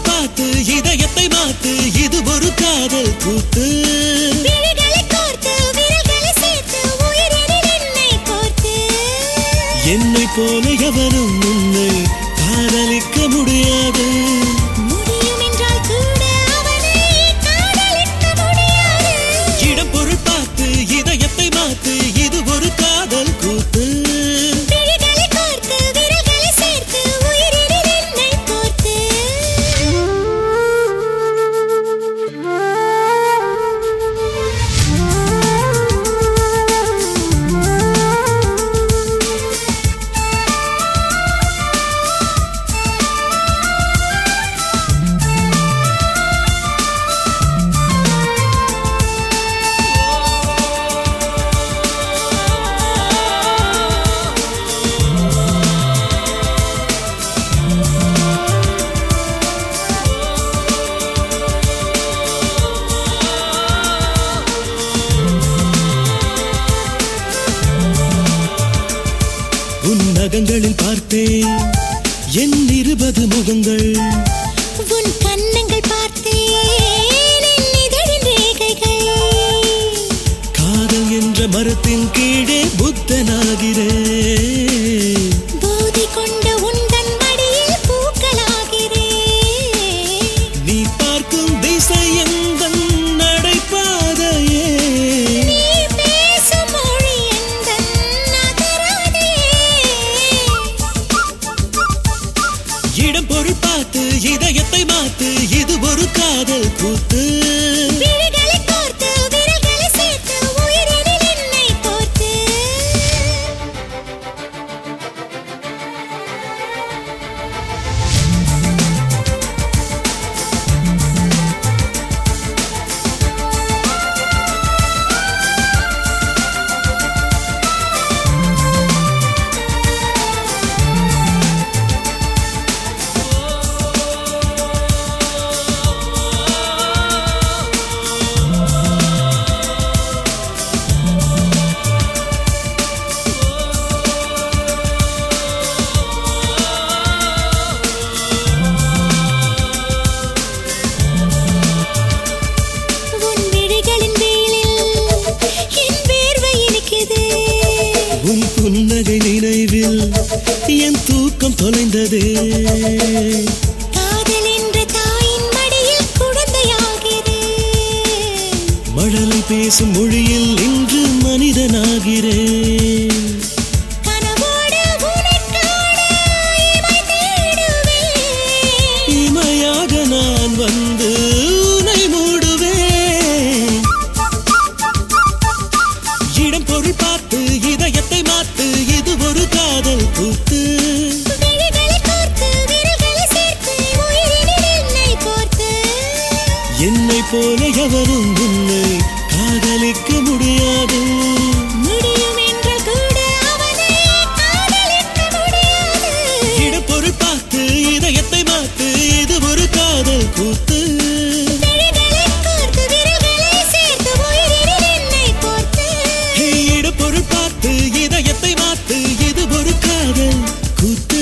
பார்த்து இதயத்தை மாத்து இது ஒரு காதல் கூத்து விழிகளை கோர்த்து விரல்களை சேர்த்து உயிரினில் என்னை கோர்த்து என்னை போல எவரும் உன்னை காதலிக்க முடியாது முடியும் என்றால் கூட அவனை காதலிக்க முடியாது இடம் பொருள் பார்த்து இதயத்தை மாத்து இது ஒரு காதல் கூத்து விழிகளை கோர்த்து விரல்களை சேர்த்து உயிரினில் என்னை கோர்த்து உன் நகங்களில் பார்த்தேன் என் இருபது முகங்கள் உன் கன்னங்கள் பார்த்தேன் என் இதழின் ரேகைகள் காதல் என்ற மரத்தின் கீழே புத்தனாகிறேன் போதை கொண்ட உந்தன் மடியில் பூக்களாகிறேன் நீ பார்க்கும் திசை எந்தன் நடைபாதையே நீ பேசும் மொழி எந்தன் நகராதே இடம் பொருள் பார்த்து இதயத்தை மாத்து இது ஒரு காதல் கூத்து விழிகளை கோர்த்து விரல்களை சேர்த்து உயிரினில் என்னை கோர்த்து உன் விழிகளின் வேலில் என் வேர்வை இனிக்குது உன் புன்னகை நினைவில் என் தூக்கம் தொலைந்ததே காதல் என்ற தாயின் மடியில் குழந்தையாகிறேன் மழலை பேசும் மொழியில் இன்று மனிதனாகிறேன் கனவோடு உனைக் காண இமை தேடுவேன் இமையாக நான் வந்து உன்னை மூடுவேன் இடம் பொருள் பார்த்து இதயத்தை மாத்து இது ஒரு காதல் கூத்து விழிகளை கோர்த்து விரல்களை சேர்த்து உயிரினில் என்னை கோர்த்து என்னை போல எவரும் உன்னை காதலிக்க முடியாது முடியும் என்றால் கூட அவனை காதலிக்க முடியாது இடம் பொருள் பார்த்து இதயத்தை மாத்து இது ஒரு காதல் கூத்து விழிகளை கோர்த்து விரல்களை சேர்த்து உயிரினில் என்னை கோர்த்து இடம் பொருள் பார்த்து இதயத்தை மாத்து இது ஒரு காதல் கூத்து